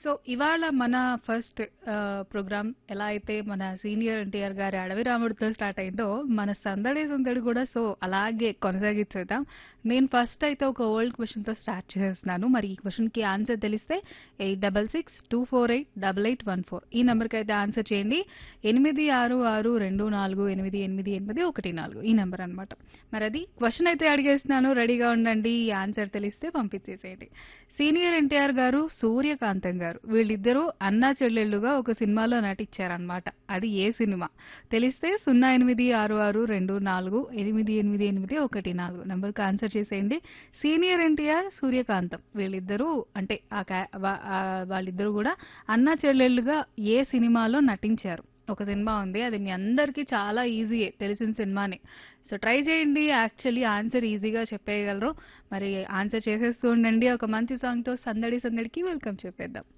so ఇవాళ మన first programme ఎలా అయితే మన సీనియర్ ఎన్టీఆర్ గారి అడవి రాముడితో స్టార్ట్ అయిందో మన సందడి సందడి కూడా సో అలాగే కొనసాగించేద్దాం నేను ఫస్ట్ అయితే ఒక ఓల్డ్ క్వశ్చన్ తో స్టార్ట్ చేస్తున్నాను మరి ఈ క్వశ్చన్ కి ఆన్సర్ తెలిస్తే eight double six two four eight double eight one four ఈ నెంబర్కి అయితే ఆన్సర్ చేయండి ఎనిమిది ఆరు ఆరు రెండు నాలుగు ఎనిమిది ఎనిమిది ఎనిమిది ఒకటి నాలుగు ఈ నెంబర్ అన్నమాట మరి అది క్వశ్చన్ అయితే అడిగేస్తున్నాను రెడీగా ఉండండి ఈ ఆన్సర్ తెలిస్తే పంపించేసేయండి సీనియర్ ఎన్టీఆర్ గారు సూర్యకాంతం గారు వీళ్ళిద్దరూ అన్నా చెల్లెళ్ళుగా ఒక సినిమాలో నటించారనమాట అది ఏ సినిమా తెలిస్తే సున్నా ఎనిమిది ఆరు ఆరు రెండు నాలుగు ఎనిమిది ఎనిమిది ఎనిమిది ఒకటి నాలుగు నెంబర్కి ఆన్సర్ చేసేయండి సీనియర్ ఎన్టీఆర్ సూర్యకాంతం వీళ్ళిద్దరూ అంటే ఆ క్యా- వా- ఆ వాళ్ళిద్దరూ కూడా అన్నా చెల్లెళ్ళుగా ఏ సినిమాలో నటించారు ఒక సినిమా ఉంది అది మీ అందరికీ చాలా ఈజీయే తెలిసిన సినిమానే సో ట్రై చేయండి యాక్చువల్లీ ఆన్సర్ ఈజీగా చెప్పేయగలరు మరి ఆన్సర్ చేసేస్తూ ఉండండి ఒక మంచి సాంగ్తో సందడి సందడికి వెల్కమ్ చెప్పేద్దాం